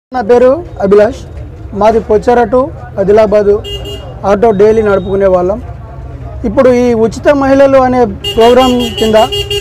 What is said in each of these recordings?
నా పేరు అభిలాష్ మాది Pochara to Adilabad auto daily నడుపుకునే వాళ్ళం ఇప్పుడు ఈ ఉచిత మహిళలు అనే ప్రోగ్రాం కింద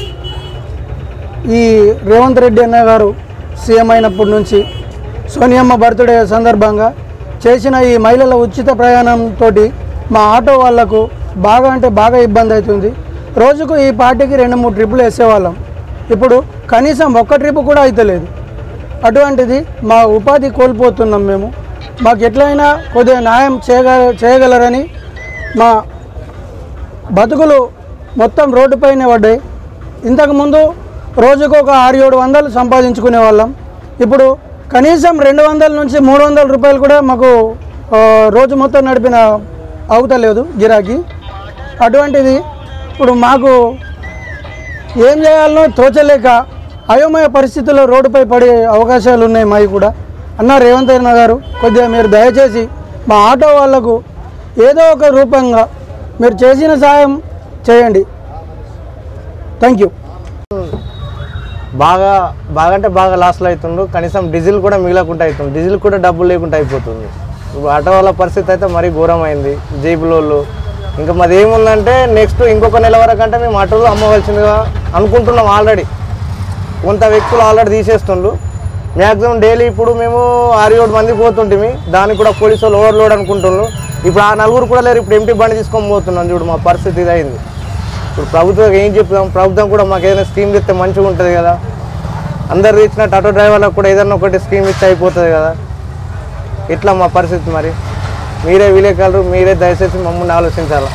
ఈ రేవంత్ రెడ్డి అన్న గారు సీఎం అయినప్పటి నుంచి సోనియమ్మ బర్త్డే సందర్భంగా చేసిన ఈ మహిళల ఉచిత ప్రయాణంతో మా ఆటో వాళ్లకు బాగా అంటే బాగా ఇబ్బంది అవుతుంది రోజుకు ఈ పార్టీకి రెండు మూడు ట్రిప్పులు వేసేవాళ్ళం ఇప్పుడు కనీసం ఒక్క ట్రిప్ కూడా అవుతలేదు అటువంటిది మా ఉపాధి కోల్పోతున్నాం మేము మాకు ఎట్లయినా కొద్దిగా న్యాయం చేయగల చేయగలరని మా బతుకులు మొత్తం రోడ్డుపైనే పడ్డాయి ఇంతకుముందు రోజుకు ఒక ఆరు ఏడు వందలు సంపాదించుకునే వాళ్ళం ఇప్పుడు కనీసం రెండు వందల నుంచి మూడు వందల రూపాయలు కూడా మాకు ఆ, రోజు మొత్తం నడిపిన అవుతలేదు గిరాకీ అటువంటిది ఇప్పుడు మాకు ఏం చేయాలనో తోచలేక అయోమయ పరిస్థితుల్లో రోడ్డుపై పడే అవకాశాలు ఉన్నాయి మావి కూడా అన్న రేవంత్ అన్న గారు కొద్దిగా మీరు దయచేసి మా ఆటో వాళ్లకు ఏదో ఒక రూపంగా మీరు చేసిన సాయం చేయండి థ్యాంక్ యూ బాగా బాగా అంటే బాగా లాస్లో అవుతుండ్రు కనీసం డీజిల్ కూడా మిగలకుండా అవుతుంది డీజిల్ కూడా డబ్బులు లేకుండా అయిపోతుంది ఇప్పుడు ఆటో వాళ్ళ పరిస్థితి అయితే మరీ ఘోరమైంది జేబులోళ్ళు ఇంకా మాది ఏముందంటే నెక్స్ట్ ఇంకొక నెల వరకు అంటే మేము ఆటోలో అమ్మవలసిందిగా అనుకుంటున్నాం ఆల్రెడీ కొంత వ్యక్తులు ఆల్రెడీ తీసేస్తుండ్రు మ్యాక్సిమం డైలీ ఇప్పుడు మేము ఆరు ఏడు మంది పోతుంటిమి దానికి కూడా పోలీసు వాళ్ళు ఓవర్లోడ్ అనుకుంటున్నారు ఇప్పుడు ఆ నలుగురు కూడా లేరు ఇప్పుడు ఎంటీ బండి తీసుకొని పోతున్నాం చూడు మా పరిస్థితి ఇది అయింది ఇప్పుడు ప్రభుత్వం ఏం చెప్తాం ప్రభుత్వం కూడా మాకు ఏదైనా స్కీమ్ ఇస్తే మంచిగా ఉంటుంది కదా అందరు ఇచ్చినట్టు ఆటో డ్రైవర్లకు కూడా ఏదైనా ఒకటి స్కీమ్ ఇస్తే అయిపోతుంది కదా ఇట్లా మా పరిస్థితి మరి మీరే విలేకరులు మీరే దయచేసి మమ్మల్ని ఆలోచించాలి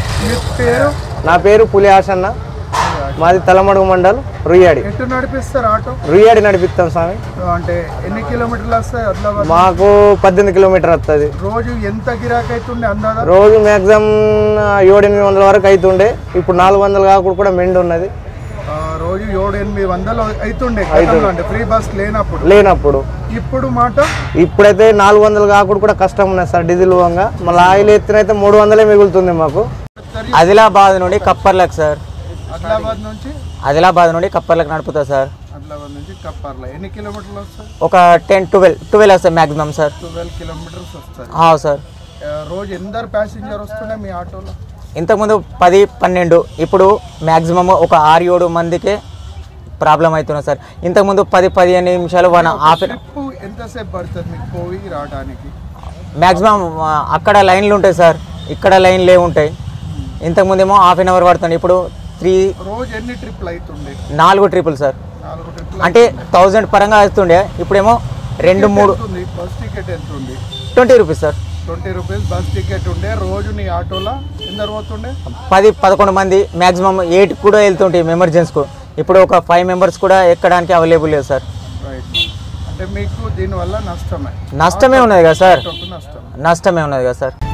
నా పేరు పులి ఆశన్న మాది తలమడుగు మండల్ రుయ్యాడి ఎటు నడిపిస్తారు ఆటో రుయ్యాడి నడిపిస్తాం స్వామి అంటే ఎన్ని కిలోమీటర్లు వస్తాయి ఆదిలాబాద్ మాకు పద్దెనిమిది కిలోమీటర్ వస్తుంది రోజు ఎంత గిరాకీ అవుతుండే అందాదా రోజు మ్యాక్సిమం ఏడు ఎనిమిది వందల వరకు అవుతుండే ఇప్పుడు నాలుగు వందలు కాకుండా కూడా మెండు ఉన్నది ఆ, రోజు ఏడు ఎనిమిది వందలు అవుతుండే గతంలో అంటే ఫ్రీ బస్ లేనప్పుడు లేనప్పుడు ఇప్పుడు మాట ఇప్పుడైతే నాలుగు వందలు కాకుండా కూడా కష్టం ఉన్నది సార్ డీజిల్ పోగా మళ్ళీ ఆయిల్ ఎత్తినైతే మూడు వందలే మిగులుతుంది మాకు ఆదిలాబాద్ నుండి కప్పర్లకు సార్ ఆదిలాబాద్ నుంచి ఆదిలాబాద్ నుండి కప్పర్లకు నడుపుతా సార్ ఆదిలాబాద్ నుంచి కప్పార్ల ఎన్ని కిలోమీటర్లు వస్తాయి ఒక టెన్ ట్వెల్వ్ ట్వెల్వ్ వస్తాయి మ్యాక్సిమం సార్ ట్వెల్వ్ కిలోమీటర్స్ వస్తాయి ఆ, సార్ ఆ, రోజు ఎందరు ప్యాసింజర్ వస్తుండే మీ ఆటోలో ఇంతకుముందు పది పన్నెండు ఇప్పుడు మ్యాక్సిమం ఒక ఆరు ఏడు మందికే ప్రాబ్లం అవుతున్నది సార్ ఇంతకుముందు పది పదిహేను నిమిషాలు వన్ హాఫ్ ట్రిప్ ఎంతసేపు పడుతుంది మీకు పోయి రావడానికి మ్యాక్సిమం అక్కడ లైన్లు ఉంటాయి సార్ ఇక్కడ లైన్లే ఉంటాయి ఇంతకుముందేమో హాఫ్ అన్ అవర్ పడుతుంది ఇప్పుడు త్రీ రోజు ఎన్ని ట్రిప్లు అవుతుండే నాలుగు ట్రిపుల్ సార్ నాలుగు ట్రిప్లు అంటే థౌజండ్ పరంగా వస్తుండే ఇప్పుడేమో రెండు మూడు ఎంత ఉంది బస్ టికెట్ ఎంత ఉంది twenty rupees sir twenty rupees bus ticket ఉండే రోజు నీ ఆటోలో ఎందరు పోతుండే పది పదకొండు మంది మ్యాక్సిమం ఎయిట్ కూడా వెళ్తుంటాయి ఎమర్జెన్సీకు ఇప్పుడు ఒక ఫైవ్ మెంబర్స్ కూడా ఎక్కడానికి అవైలబుల్ లేదు సార్ రైట్ అంటే మీకు దీనివల్ల నష్టమే నష్టమే ఉన్నది కదా సార్ ఆటోకు నష్టం నష్టమే ఉన్నది కదా సార్